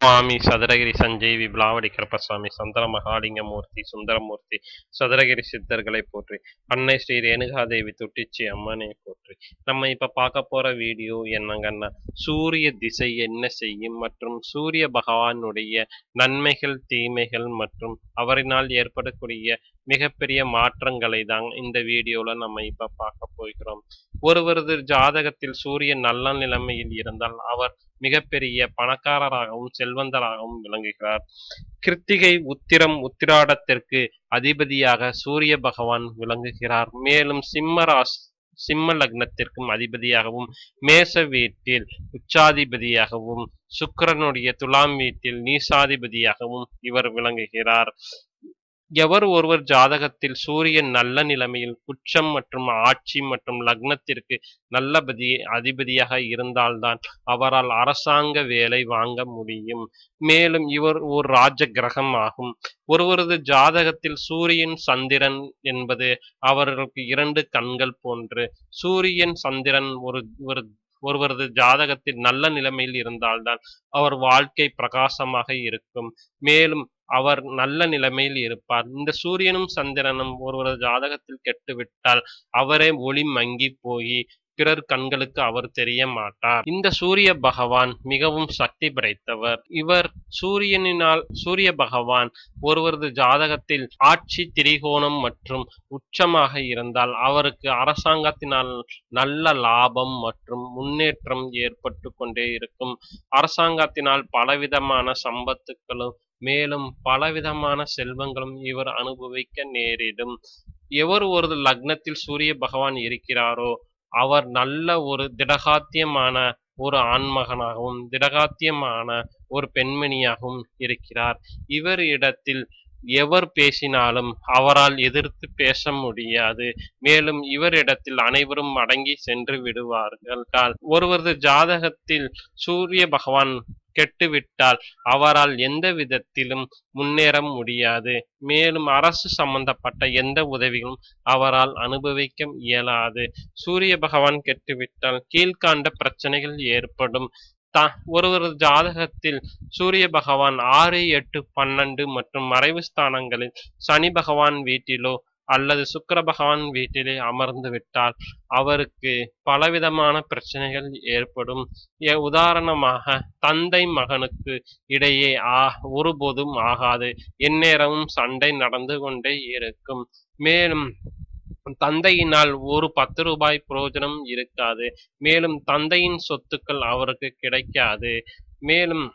சுவாமி சதுரகிரி சஞ்சய் விப்லாவடி கருப்பசாமி சந்திர மகாலிங்கமூர்த்தி சுந்தரமூர்த்தி சதுரகிரி சித்தர்களை போற்றி அன்னை ஸ்ரீ ரேணுகாதேவி தொட்டிச்சி அம்மனை போற்றி நம்ம இப்ப பார்க்க போற வீடியோ என்னங்கன்னா சூரிய திசை என்ன செய்யும் மற்றும் சூரிய பகவானுடைய நன்மைகள் தீமைகள் மற்றும் அவரினால் ஏற்படக்கூடிய மிகப்பெரிய மாற்றங்களை தான் இந்த வீடியோல நம்ம இப்ப பார்க்க போகிறோம் ஒருவரது ஜாதகத்தில் சூரியன் நல்ல நிலைமையில் இருந்தால் அவர் மிகப்பெரிய பணக்காரராகவும் செல்வந்தராகவும் விளங்குகிறார் கிருத்திகை உத்திரம் உத்திராடத்திற்கு அதிபதியாக சூரிய பகவான் விளங்குகிறார் மேலும் சிம்ம ராசி சிம்ம லக்னத்திற்கும் அதிபதியாகவும் மேச வீட்டில் உச்சாதிபதியாகவும் சுக்கிரனுடைய துலாம் வீட்டில் நீசாதிபதியாகவும் இவர் விளங்குகிறார் எவர் ஒருவர் ஜாதகத்தில் சூரியன் நல்ல நிலைமையில் உச்சம் மற்றும் ஆட்சி மற்றும் லக்னத்திற்கு நல்லபதி அதிபதியாக இருந்தால்தான் அவரால் அரசாங்க வேலை வாங்க முடியும் மேலும் இவர் ஒரு ராஜ கிரகம் ஆகும் ஒருவரது ஜாதகத்தில் சூரியன் சந்திரன் என்பது அவர்களுக்கு இரண்டு கண்கள் போன்று சூரியன் சந்திரன் ஒரு ஒரு ஒருவரது ஜாதகத்தில் நல்ல நிலைமையில் இருந்தால்தான் அவர் வாழ்க்கை பிரகாசமாக இருக்கும் மேலும் அவர் நல்ல நிலைமையில் இருப்பார் இந்த சூரியனும் சந்திரனும் ஒருவரது ஜாதகத்தில் கெட்டுவிட்டால் அவரே ஒளி மங்கி போய் பிறர் கண்களுக்கு அவர் தெரிய மாட்டார் இந்த சூரிய பகவான் மிகவும் சக்தி படைத்தவர் இவர் சூரியனினால் சூரிய பகவான் ஒருவரது ஜாதகத்தில் ஆட்சி திரிகோணம் மற்றும் உச்சமாக இருந்தால் அவருக்கு அரசாங்கத்தினால் நல்ல லாபம் மற்றும் முன்னேற்றம் ஏற்பட்டு கொண்டே இருக்கும் அரசாங்கத்தினால் பலவிதமான சம்பத்துக்களும் மேலும் பலவிதமான செல்வங்களும் இவர் அனுபவிக்க நேரிடும் எவர் ஒரு லக்னத்தில் சூரிய பகவான் இருக்கிறாரோ அவர் நல்ல ஒரு திடகாத்தியமான ஒரு ஆண்மகனாகவும் திடகாத்தியமான ஒரு பெண்மணியாகவும் இருக்கிறார் இவர் இடத்தில் எவர் பேசினாலும் அவரால் எதிர்த்து பேச முடியாது மேலும் இவரிடத்தில் அனைவரும் அடங்கி சென்று விடுவார்கள் ஒருவரது ஜாதகத்தில் சூரிய பகவான் கெட்டுவிட்டால் அவரால் எந்த விதத்திலும் முன்னேற முடியாது மேலும் அரசு சம்பந்தப்பட்ட எந்த உதவிகளும் அவரால் அனுபவிக்க இயலாது சூரிய பகவான் கெட்டுவிட்டால் கீழ்காண்ட பிரச்சனைகள் ஏற்படும் த ஒருவர் ஜாதகத்தில் சூரிய பகவான் ஆறு எட்டு பன்னெண்டு மற்றும் மறைவு ஸ்தானங்களில் சனி பகவான் வீட்டிலோ அல்லது சுக்கர பகவான் வீட்டிலே அமர்ந்து விட்டால் அவருக்கு பலவிதமான பிரச்சனைகள் ஏற்படும் உதாரணமாக தந்தை மகனுக்கு இடையே ஆ ஒருபோதும் ஆகாது எந்நேரமும் சண்டை நடந்து கொண்டே இருக்கும் மேலும் தந்தையினால் ஒரு பத்து ரூபாய் பிரயோஜனம் இருக்காது மேலும் தந்தையின் சொத்துக்கள் அவருக்கு கிடைக்காது மேலும்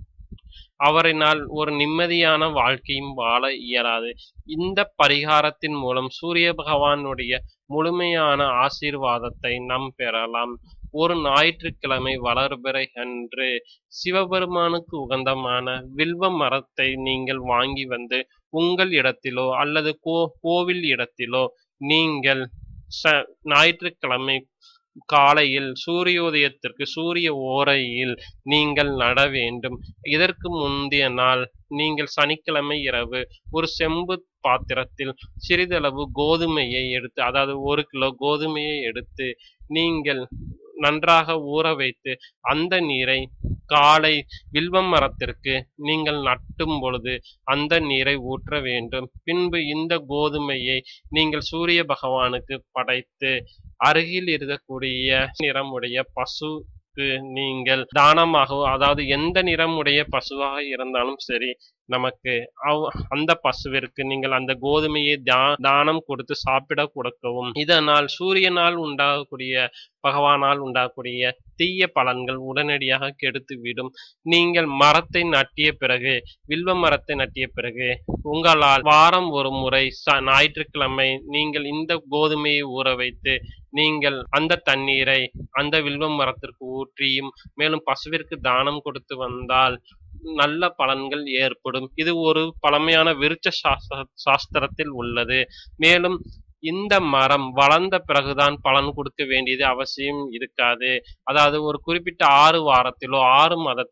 அவரினால் ஒரு நிம்மதியான வாழ்க்கையும் வாழ இயலாது இந்த பரிகாரத்தின் மூலம் சூரிய பகவானுடைய முழுமையான ஆசீர்வாதத்தை நாம் பெறலாம் ஒரு ஞாயிற்றுக்கிழமை வளர்பிறை அன்று சிவபெருமானுக்கு உகந்தமான வில்வ மரத்தை நீங்கள் வாங்கி வந்து உங்கள் இடத்திலோ அல்லது கோ கோவில் இடத்திலோ நீங்கள் ச ஞாயிற்றுக்கிழமை காலையில் சூரியோதயத்திற்கு சூரிய ஓரையில் நீங்கள் நட வேண்டும் இதற்கு முந்தைய நாள் நீங்கள் சனிக்கிழமை இரவு ஒரு செம்பு பாத்திரத்தில் சிறிதளவு கோதுமையை எடுத்து அதாவது ஒரு கிலோ கோதுமையை எடுத்து நீங்கள் நன்றாக ஊற வைத்து அந்த நீரை காலை வில்வம் மரத்திற்கு நீங்கள் நட்டும் பொழுது அந்த நீரை ஊற்ற வேண்டும் பின்பு இந்த கோதுமையை நீங்கள் சூரிய பகவானுக்கு படைத்து அருகில் இருக்கக்கூடிய நிறமுடைய பசுக்கு நீங்கள் தானமாக அதாவது எந்த நிறமுடைய பசுவாக இருந்தாலும் சரி நமக்கு அந்த பசுவிற்கு நீங்கள் அந்த கோதுமையை தானம் கொடுத்து சாப்பிட கொடுக்கவும் இதனால் சூரியனால் உண்டாகக்கூடிய பகவானால் உண்டாகக்கூடிய தீய பலன்கள் உடனடியாக கெடுத்து விடும் நீங்கள் மரத்தை நட்டிய பிறகு வில்வ மரத்தை நட்டிய பிறகு உங்களால் வாரம் ஒரு முறை ஞாயிற்றுக்கிழமை நீங்கள் இந்த கோதுமையை ஊற வைத்து நீங்கள் அந்த தண்ணீரை அந்த வில்வ மரத்திற்கு ஊற்றியும் மேலும் பசுவிற்கு தானம் கொடுத்து வந்தால் நல்ல பலன்கள் ஏற்படும் இது ஒரு பழமையான விருட்ச சாஸ்திர சாஸ்திரத்தில் உள்ளது மேலும் இந்த மரம் வளர்ந்த பிறகுதான் பலன் கொடுக்க வேண்டியது அவசியம் இருக்காது அதாவது ஒரு குறிப்பிட்ட ஆறு வாரத்திலோ ஆறு மாதத்திலோ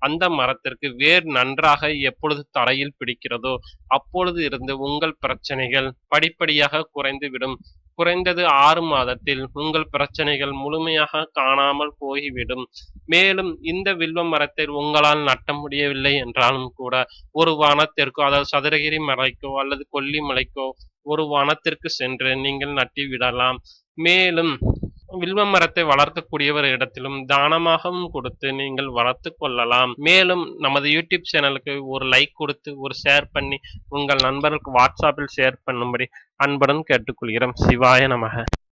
அந்த மரத்திற்கு வேர் நன்றாக எப்பொழுது தரையில் பிடிக்கிறதோ அப்பொழுது இருந்து உங்கள் பிரச்சனைகள் படிப்படியாக குறைந்துவிடும் குறைந்தது ஆறு மாதத்தில் உங்கள் பிரச்சனைகள் முழுமையாக காணாமல் போய்விடும் மேலும் இந்த வில்வ மரத்தை உங்களால் நட்ட முடியவில்லை என்றாலும் கூட ஒரு வனத்திற்கோ அதாவது சதுரகிரி மலைக்கோ அல்லது கொல்லிமலைக்கோ ஒரு வனத்திற்கு சென்று நீங்கள் நட்டி விடலாம் மேலும் வில்வ மரத்தை வளர்க்கக்கூடியவர் இடத்திலும் தானமாகவும் கொடுத்து நீங்கள் வளர்த்து கொள்ளலாம் மேலும் நமது யூடியூப் சேனலுக்கு ஒரு லைக் கொடுத்து ஒரு ஷேர் பண்ணி உங்கள் நண்பர்களுக்கு வாட்ஸ்அப்பில் ஷேர் பண்ணும்படி அன்புடன் கேட்டுக்கொள்கிறோம் சிவாய நமக